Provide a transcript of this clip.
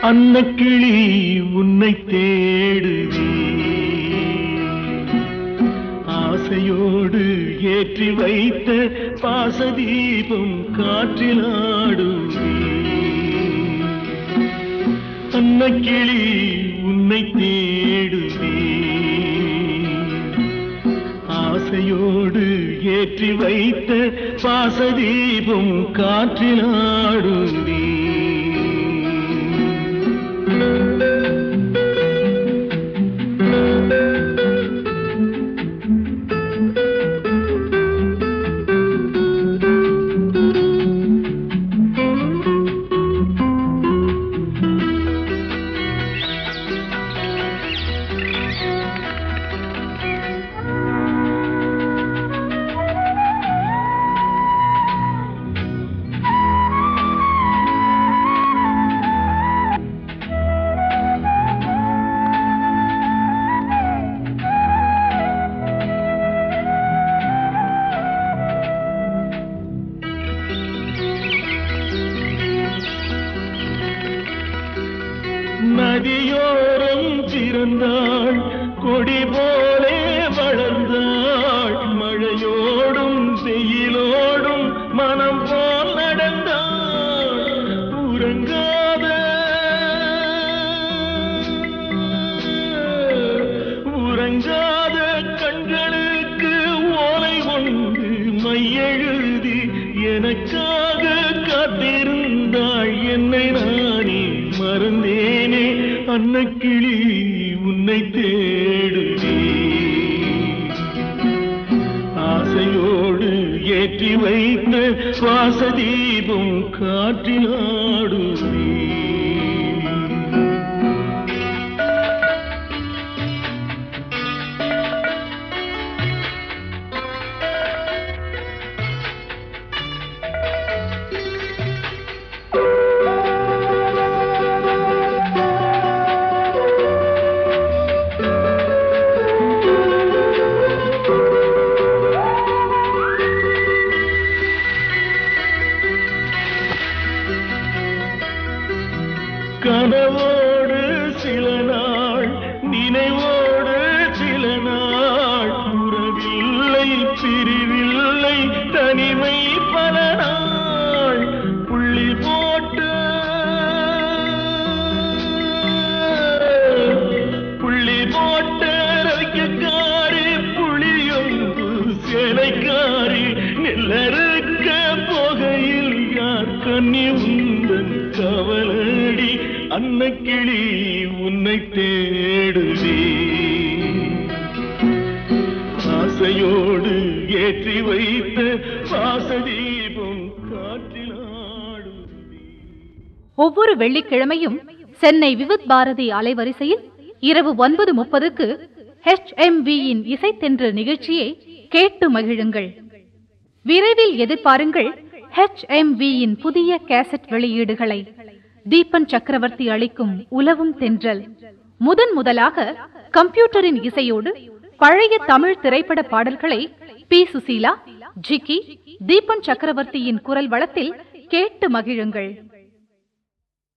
அன்னக்கிளி உன்னை தேடுவே ஆசையோடு ஏற்றி வைத்த பாசதீபம் காற்றிலாடுவே அன்னக்கிளி உன்னை தேடுவே ஆசையோடு ஏற்றி வைத்த பாசதீபம் காற்றிலாடுவே நதியோரம் பிறந்தாள் கொடி போலே வளர்ந்தாள் மழையோடும் வெயிலோடும் மனம் போல் நடந்தாள் உறங்காத உறங்காத கண்களுக்கு ஓலை ஒன்று மையெழுதி எனக்காக காத்திருந்தாள் என்னை நானே மறந்தேனே அன்னக்கிளி உன்னை தேடுவே ஆசையோடு ஏற்றி வைத்த சுவாசதீபம் காற்றிலாடுவே கனவோடு சில நாள் நினைவோடு சில நாள் உறவில்லை பிரிவில்லை தனிமை பல நாள் புள்ளி போட்டு புள்ளி போட்டு ரவிக்கக்காரி புளியொன்று சேலைக்காரி நெல்லறுக்க போகையில் யார் கண்ணி உந்தன் கவலடி அன்னக்கிளி உன்னை தேடுவே ஆசையோடு ஏற்றி வைத்த பாசதீபம் காற்றிலாடுவே ஒவ்வொரு வெள்ளிக்கிழமையும் சென்னை விவித் பாரதி அலைவரிசையில் இரவு ஒன்பது முப்பதுக்கு ஹெச்எம்வியின் இசைத்தென்று நிகழ்ச்சியை கேட்டு மகிழுங்கள் விரைவில் எதிர்பாருங்கள் ஹெச்எம்வியின் புதிய கேசட் வெளியீடுகளை தீபன் சக்கரவர்த்தி அளிக்கும் உலவும் தென்றல் முதன் முதலாக கம்ப்யூட்டரின் இசையோடு பழைய தமிழ் திரைப்பட பாடல்களை பி சுசீலா ஜிக்கி தீபன் சக்கரவர்த்தியின் குரல் வளத்தில் கேட்டு மகிழுங்கள்